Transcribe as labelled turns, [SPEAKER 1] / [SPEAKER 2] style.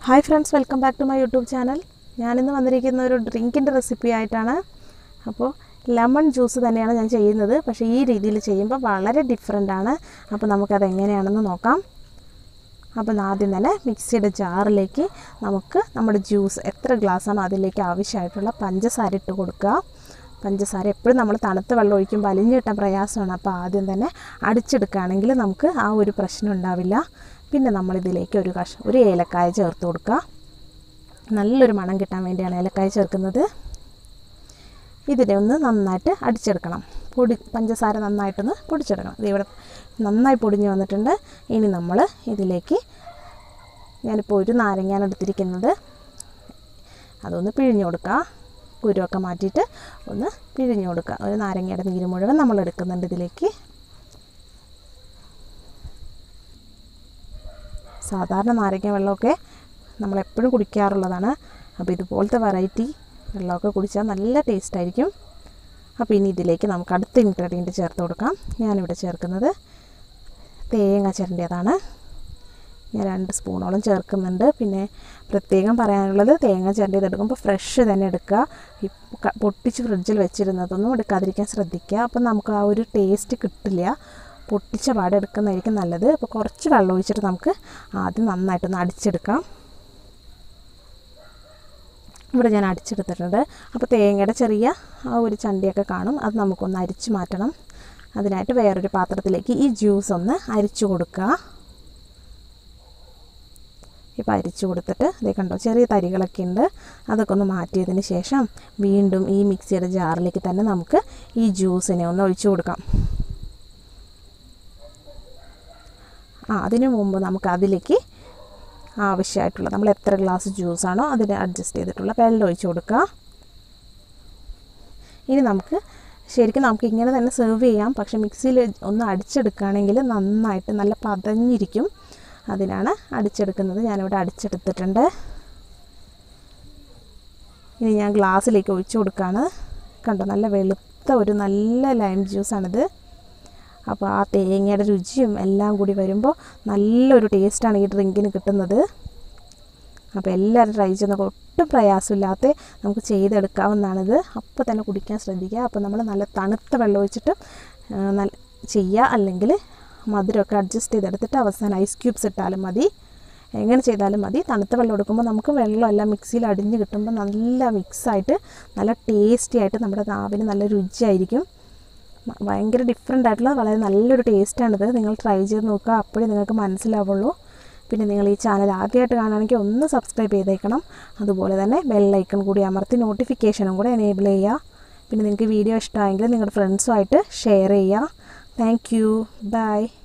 [SPEAKER 1] hi friends welcome back to my YouTube channel ഞാനിന്ന് വന്നിരിക്കുന്ന ഒരു ഡ്രിങ്കിൻ്റെ റെസിപ്പി ആയിട്ടാണ് അപ്പോൾ ലെമൺ ജ്യൂസ് തന്നെയാണ് ഞാൻ ചെയ്യുന്നത് പക്ഷേ ഈ രീതിയിൽ ചെയ്യുമ്പോൾ വളരെ ഡിഫറെൻ്റ് ആണ് അപ്പോൾ നമുക്കത് എങ്ങനെയാണെന്ന് നോക്കാം അപ്പോൾ ആദ്യം തന്നെ മിക്സിയുടെ ജാറിലേക്ക് നമുക്ക് നമ്മുടെ ജ്യൂസ് എത്ര ഗ്ലാസ്സാണോ അതിലേക്ക് ആവശ്യമായിട്ടുള്ള പഞ്ചസാര ഇട്ട് കൊടുക്കുക പഞ്ചസാര എപ്പോഴും നമ്മൾ തണുത്ത വെള്ളം ഒഴിക്കുമ്പോൾ അലിഞ്ഞ് കിട്ടാൻ പ്രയാസമാണ് അപ്പോൾ ആദ്യം തന്നെ അടിച്ചെടുക്കുകയാണെങ്കിൽ നമുക്ക് ആ ഒരു പ്രശ്നം ഉണ്ടാവില്ല പിന്നെ നമ്മളിതിലേക്ക് ഒരു കഷ ഒരു ഏലക്കായ ചേർത്ത് കൊടുക്കുക നല്ലൊരു മണം കിട്ടാൻ വേണ്ടിയാണ് ഏലക്കായ ചേർക്കുന്നത് ഇതിനെ ഒന്ന് നന്നായിട്ട് അടിച്ചെടുക്കണം പൊടി പഞ്ചസാര നന്നായിട്ടൊന്ന് പൊടിച്ചെടുക്കണം ഇത് ഇവിടെ നന്നായി പൊടിഞ്ഞ് വന്നിട്ടുണ്ട് ഇനി നമ്മൾ ഇതിലേക്ക് ഞാനിപ്പോൾ ഒരു നാരങ്ങയാണ് എടുത്തിരിക്കുന്നത് അതൊന്ന് പിഴിഞ്ഞു കൊടുക്കുക കുരുവൊക്കെ മാറ്റിയിട്ട് ഒന്ന് പിഴിഞ്ഞു കൊടുക്കുക ഒരു നാരങ്ങയുടെ നീര് മുഴുവൻ നമ്മൾ എടുക്കുന്നുണ്ട് ഇതിലേക്ക് സാധാരണ നാരങ്ങ വെള്ളമൊക്കെ നമ്മളെപ്പോഴും കുടിക്കാറുള്ളതാണ് അപ്പോൾ ഇതുപോലത്തെ വെറൈറ്റി വെള്ളമൊക്കെ കുടിച്ചാൽ നല്ല ടേസ്റ്റ് ആയിരിക്കും അപ്പോൾ ഇനി ഇതിലേക്ക് നമുക്ക് അടുത്ത ഇൻഗ്രീഡിയൻറ്റ് ചേർത്ത് കൊടുക്കാം ഞാനിവിടെ ചേർക്കുന്നത് തേങ്ങ ചിരണ്ടിയതാണ് ഞാൻ രണ്ട് സ്പൂണോളം ചേർക്കുന്നുണ്ട് പിന്നെ പ്രത്യേകം പറയാനുള്ളത് തേങ്ങ ചിരണ്ടിയത് എടുക്കുമ്പോൾ ഫ്രഷ് തന്നെ എടുക്കുക ഈ പൊട്ടിച്ച് ഫ്രിഡ്ജിൽ വെച്ചിരുന്നതൊന്നും എടുക്കാതിരിക്കാൻ ശ്രദ്ധിക്കുക അപ്പം നമുക്ക് ആ ഒരു ടേസ്റ്റ് കിട്ടില്ല പൊട്ടിച്ച പാടെ എടുക്കുന്നതായിരിക്കും നല്ലത് അപ്പോൾ കുറച്ച് വെള്ളം ഒഴിച്ചിട്ട് നമുക്ക് ആദ്യം നന്നായിട്ടൊന്ന് അടിച്ചെടുക്കാം ഇവിടെ ഞാൻ അടിച്ചെടുത്തിട്ടുണ്ട് അപ്പോൾ തേങ്ങയുടെ ചെറിയ ആ ഒരു ചണ്ടിയൊക്കെ കാണും അത് നമുക്കൊന്ന് അരിച്ച് മാറ്റണം അതിനായിട്ട് വേറൊരു പാത്രത്തിലേക്ക് ഈ ജ്യൂസ് ഒന്ന് അരിച്ചു കൊടുക്കുക ഇപ്പോൾ അരിച്ചു കൊടുത്തിട്ട് ഇതേ കണ്ടോ ചെറിയ തരികളൊക്കെ ഉണ്ട് അതൊക്കെ ഒന്ന് മാറ്റിയതിന് ശേഷം വീണ്ടും ഈ മിക്സിയുടെ ജാറിലേക്ക് തന്നെ നമുക്ക് ഈ ജ്യൂസിനെ ഒന്ന് ഒഴിച്ചു കൊടുക്കാം ആ അതിനു മുമ്പ് നമുക്ക് അതിലേക്ക് ആവശ്യമായിട്ടുള്ള നമ്മൾ എത്ര ഗ്ലാസ് ജ്യൂസാണോ അതിന് അഡ്ജസ്റ്റ് ചെയ്തിട്ടുള്ള വെള്ളം ഒഴിച്ച് കൊടുക്കുക ഇനി നമുക്ക് ശരിക്കും നമുക്ക് ഇങ്ങനെ തന്നെ സെർവ് ചെയ്യാം പക്ഷേ മിക്സിയിൽ ഒന്ന് അടിച്ചെടുക്കുകയാണെങ്കിൽ നന്നായിട്ട് നല്ല പതഞ്ഞിരിക്കും അതിനാണ് അടിച്ചെടുക്കുന്നത് ഞാനിവിടെ അടിച്ചെടുത്തിട്ടുണ്ട് ഇനി ഞാൻ ഗ്ലാസ്സിലേക്ക് ഒഴിച്ചു കൊടുക്കുകയാണ് കണ്ടോ നല്ല വെളുത്ത ഒരു നല്ല ലൈം ജ്യൂസാണിത് അപ്പോൾ ആ തേങ്ങയുടെ രുചിയും എല്ലാം കൂടി വരുമ്പോൾ നല്ലൊരു ടേസ്റ്റാണ് ഈ ഡ്രിങ്കിന് കിട്ടുന്നത് അപ്പോൾ എല്ലാവരും ട്രൈ ചെയ്യുന്ന ഒട്ടും പ്രയാസമില്ലാത്ത നമുക്ക് ചെയ്തെടുക്കാവുന്നതാണിത് അപ്പോൾ തന്നെ കുടിക്കാൻ ശ്രദ്ധിക്കുക അപ്പോൾ നമ്മൾ നല്ല തണുത്ത വെള്ളം ഒഴിച്ചിട്ട് നല്ല ചെയ്യുക അല്ലെങ്കിൽ മധുരമൊക്കെ അഡ്ജസ്റ്റ് ചെയ്തെടുത്തിട്ട് അവസാനം ഐസ് ക്യൂബ്സ് ഇട്ടാലും മതി എങ്ങനെ ചെയ്താലും മതി തണുത്ത വെള്ളം എടുക്കുമ്പോൾ നമുക്ക് വെള്ളമെല്ലാം മിക്സിയിൽ അടിഞ്ഞ് കിട്ടുമ്പോൾ നല്ല മിക്സായിട്ട് നല്ല ടേസ്റ്റി ആയിട്ട് നമ്മുടെ നാവിന് നല്ല രുചിയായിരിക്കും ഭയങ്കര ഡിഫറെൻ്റ് ആയിട്ടുള്ള വളരെ നല്ലൊരു ടേസ്റ്റാണിത് നിങ്ങൾ ട്രൈ ചെയ്ത് നോക്കുക അപ്പോഴേ നിങ്ങൾക്ക് മനസ്സിലാവുള്ളൂ പിന്നെ നിങ്ങൾ ഈ ചാനൽ ആദ്യമായിട്ട് കാണുകയാണെങ്കിൽ ഒന്ന് സബ്സ്ക്രൈബ് ചെയ്തേക്കണം അതുപോലെ തന്നെ ബെല്ലൈക്കൺ കൂടി അമർത്തി നോട്ടിഫിക്കേഷനും കൂടെ എനേബിൾ ചെയ്യുക പിന്നെ നിങ്ങൾക്ക് വീഡിയോ ഇഷ്ടമായെങ്കിൽ നിങ്ങളുടെ ഫ്രണ്ട്സുമായിട്ട് ഷെയർ ചെയ്യുക താങ്ക് യു ബൈ